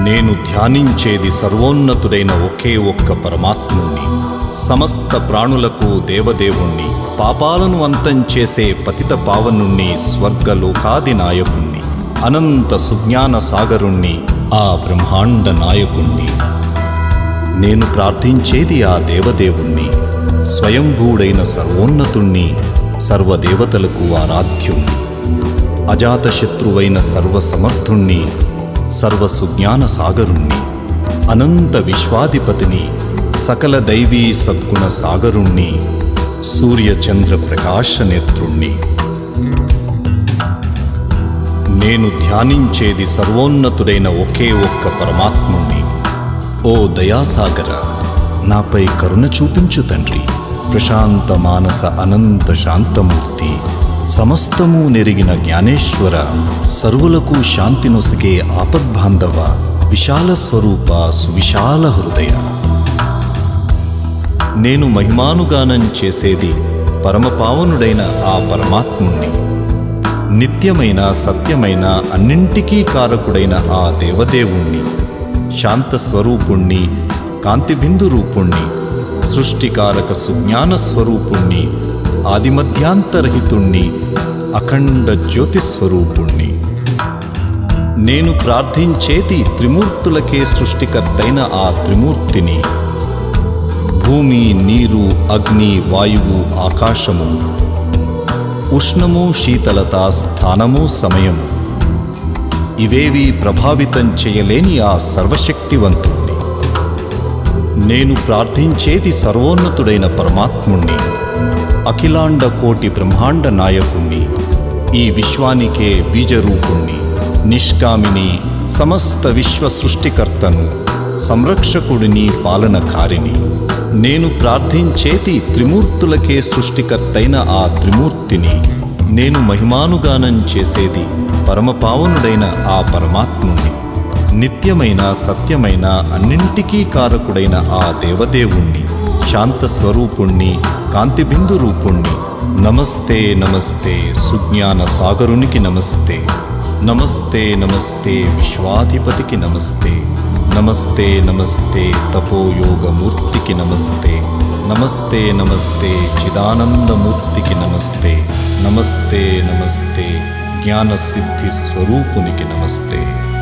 నేను ధ్యానించేది సర్వోన్నతుడైన ఒకే ఒక్క పరమాత్ముణ్ణి సమస్త ప్రాణులకు దేవదేవుణ్ణి పాపాలను అంతం చేసే పతిత పావనుణ్ణి స్వర్గలోకాది నాయకుణ్ణి అనంత సుజ్ఞాన సాగరుణ్ణి ఆ బ్రహ్మాండ నాయకుణ్ణి నేను ప్రార్థించేది ఆ దేవదేవుణ్ణి స్వయంభూడైన సర్వోన్నతుణ్ణి సర్వదేవతలకు ఆరాధ్యుణ్ణి అజాతశత్రువైన సర్వసమర్థుణ్ణి సర్వసుజ్ఞాన సాగరుణ్ణి అనంత విశ్వాధిపతిని సకల దైవీ సద్గుణ సాగరుణ్ణి సూర్యచంద్ర ప్రకాశ నేత్రుణ్ణి నేను ధ్యానించేది సర్వోన్నతుడైన ఒకే ఒక్క పరమాత్ముణ్ణి ఓ దయాసాగర నాపై కరుణ చూపించు తండ్రి ప్రశాంత మానస అనంత శాంతమూర్తి సమస్తము నెరిగిన జ్ఞానేశ్వర సర్వులకు శాంతి నొసిగే ఆపద్బాంధవ విశాల స్వరూప సువిశాల హృదయ నేను మహిమానుగానం చేసేది పరమపావనుడైన ఆ పరమాత్ముణ్ణి నిత్యమైన సత్యమైన అన్నింటికీ కారకుడైన ఆ దేవదేవుణ్ణి శాంత స్వరూపుణ్ణి కాంతిబిందు రూపుణ్ణి సృష్టికారక సుజ్ఞాన స్వరూపుణ్ణి ఆదిమధ్యాంతరహితుణ్ణి అఖండ జ్యోతిస్వరూపుణ్ణి నేను ప్రార్థించేది త్రిమూర్తులకే సృష్టికర్తైన ఆ త్రిమూర్తిని భూమి నీరు అగ్ని వాయువు ఆకాశము ఉష్ణము శీతలత స్థానము సమయము ఇవేవి ప్రభావితం చేయలేని ఆ సర్వశక్తివంతుణ్ణి నేను ప్రార్థించేది సర్వోన్నతుడైన పరమాత్ముణ్ణి అఖిలాండ కోటి బ్రహ్మాండ నాయకుణ్ణి ఈ విశ్వానికే బీజరూపుణ్ణి నిష్కామిని సమస్త విశ్వ సృష్టికర్తను సంరక్షకుడిని పాలనకారిని నేను ప్రార్థించేది త్రిమూర్తులకే సృష్టికర్తైన ఆ త్రిమూర్తిని నేను మహిమానుగానం చేసేది పరమపావనుడైన ఆ పరమాత్ముణ్ణి నిత్యమైన సత్యమైన అన్నింటికీ కారకుడైన ఆ దేవదేవుణ్ణి శాంత స్వరూపుణ్ణి కాంతిబిందు రూపుణ్ణి నమస్తే నమస్తే సుజ్ఞాన సాగరునికి నమస్తే నమస్తే నమస్తే విశ్వాధిపతికి నమస్తే నమస్తే నమస్తే తపోయోగమూర్తికి నమస్తే నమస్తే నమస్తే చిదానందమూర్తికి నమస్తే నమస్తే నమస్తే జ్ఞానసిద్ధి స్వరూపునికి నమస్తే